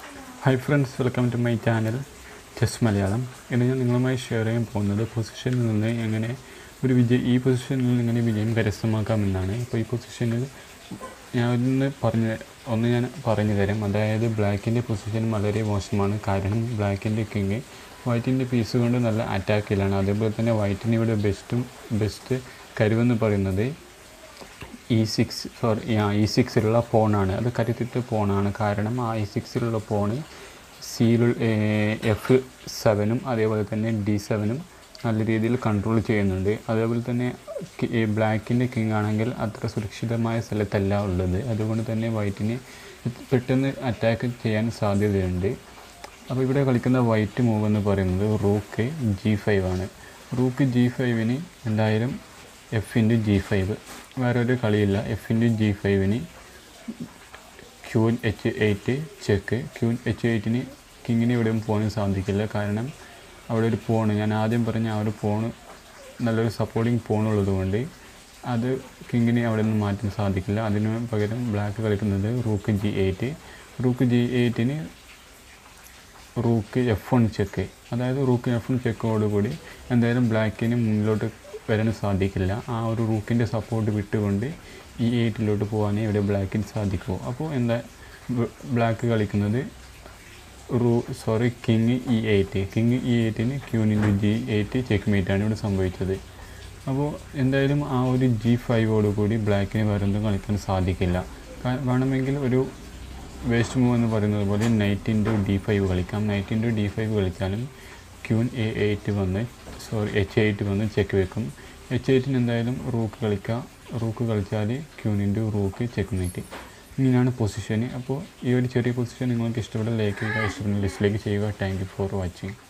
hi friends welcome to my channel chess Malayalam ഇന്ന് ഞാൻ നിങ്ങളുമായി ഷെയർ ചെയ്യാൻ പോകുന്നത് പൊസിഷനിൽ നിന്ന് എങ്ങനെ ഒരു വിജയം ഈ പൊസിഷനിൽ നിന്ന് എങ്ങനെ വിജയം കരസ്ഥമാക്കാമെന്നാണ് ഇപ്പോൾ ഈ പൊസിഷനിൽ ഞാൻ ഒന്ന് പറഞ്ഞ് ഒന്ന് ഞാൻ പറഞ്ഞു തരാം അതായത് ബ്ലാക്കിൻ്റെ പൊസിഷൻ വളരെ മോശമാണ് കാരണം ബ്ലാക്കിൻ്റെ കിങ് വൈറ്റിൻ്റെ പീസ് കൊണ്ട് നല്ല അറ്റാക്കിലാണ് അതേപോലെ തന്നെ വൈറ്റിന് ഇവിടെ ബെസ്റ്റും ബെസ്റ്റ് കരുവെന്ന് പറയുന്നത് ഇ സിക്സ് സോറി ഇ സിക്സിലുള്ള പോണാണ് അത് കരുത്തിട്ട് പോണാണ് കാരണം ആ ഇ സിക്സിലുള്ള പോണ് സിയിലുള്ള എഫ് സെവനും അതേപോലെ തന്നെ ഡി സെവനും നല്ല രീതിയിൽ കൺട്രോൾ ചെയ്യുന്നുണ്ട് അതേപോലെ തന്നെ ബ്ലാക്കിൻ്റെ കിങ് ആണെങ്കിൽ അത്ര സുരക്ഷിതമായ സ്ഥലത്തല്ല ഉള്ളത് അതുകൊണ്ട് തന്നെ വൈറ്റിന് പെട്ടെന്ന് അറ്റാക്ക് ചെയ്യാൻ സാധ്യതയുണ്ട് അപ്പോൾ ഇവിടെ കളിക്കുന്ന വൈറ്റ് മൂവ് എന്ന് പറയുന്നത് റൂക്ക് ജി ഫൈവ് ആണ് റൂക്ക് ജി ഫൈവിന് എന്തായാലും എഫ് ഇൻറ്റു ജി ഫൈവ് വേറെ ഒരു കളിയില്ല എഫ് ഇൻറ്റു ജി ഫൈവിന് queen H eight check queen H എയ്റ്റിന് കിങ്ങിന് എവിടെയും പോകാൻ സാധിക്കില്ല കാരണം അവിടെ ഒരു പോണ് ഞാൻ ആദ്യം പറഞ്ഞ ആ ഒരു പോണ് നല്ലൊരു സപ്പോർട്ടിങ് പോണുള്ളത് കൊണ്ട് അത് കിങ്ങിനെ അവിടെ നിന്ന് മാറ്റാൻ സാധിക്കില്ല അതിന് പകരം ബ്ലാക്ക് കളിക്കുന്നത് rook G eight rook G എയ്റ്റിന് റൂക്ക് എഫ് വൺ ചെക്ക് അതായത് റൂക്ക് എഫ് വൺ ചെക്കോടുകൂടി എന്തായാലും ബ്ലാക്കിന് മുന്നിലോട്ട് വരാൻ സാധിക്കില്ല ആ ഒരു റൂക്കിൻ്റെ സപ്പോർട്ട് വിട്ടുകൊണ്ട് ഈ എയ്റ്റിലോട്ട് പോകാനേ ഇവിടെ ബ്ലാക്കിന് സാധിക്കൂ അപ്പോൾ എന്താ ബ്ലാക്ക് കളിക്കുന്നത് rook sorry king E eight king E എയ്റ്റിന് ക്യൂനിൻ്റെ ജി എയ്റ്റ് ചെക്ക് മേറ്റാണ് ഇവിടെ സംഭവിച്ചത് അപ്പോൾ എന്തായാലും ആ ഒരു ജി ഫൈവോട് കൂടി ബ്ലാക്കിന് വേറെന്തും കളിക്കാൻ സാധിക്കില്ല വേണമെങ്കിൽ ഒരു വേസ്റ്റ് മൂവ് എന്ന് പറയുന്നത് പോലെ നൈറ്റ് ഇൻറ്റു ഡി ഫൈവ് കളിക്കാം നൈറ്റ് ഇൻറ്റു ഡി ഫൈവ് കളിച്ചാലും ക്യൂൻ എ എയ്റ്റ് വന്ന് സോറി എച്ച് എയ്റ്റ് വന്ന് ചെക്ക് വെക്കും എച്ച് എയ്റ്റിന് എന്തായാലും റൂക്ക് കളിക്കാം റൂക്ക് കളിച്ചാൽ queen into rook check mate ഇങ്ങനെയാണ് പൊസിഷൻ അപ്പോൾ ഈ ഒരു ചെറിയ പൊസിഷൻ നിങ്ങൾക്ക് ഇഷ്ടപ്പെട്ട ലൈക്ക് ചെയ്യുക ഇഷ്ടപ്പെടുന്ന ലിസ്റ്റിലേക്ക് ചെയ്യുക താങ്ക് യു ഫോർ വാച്ചിങ്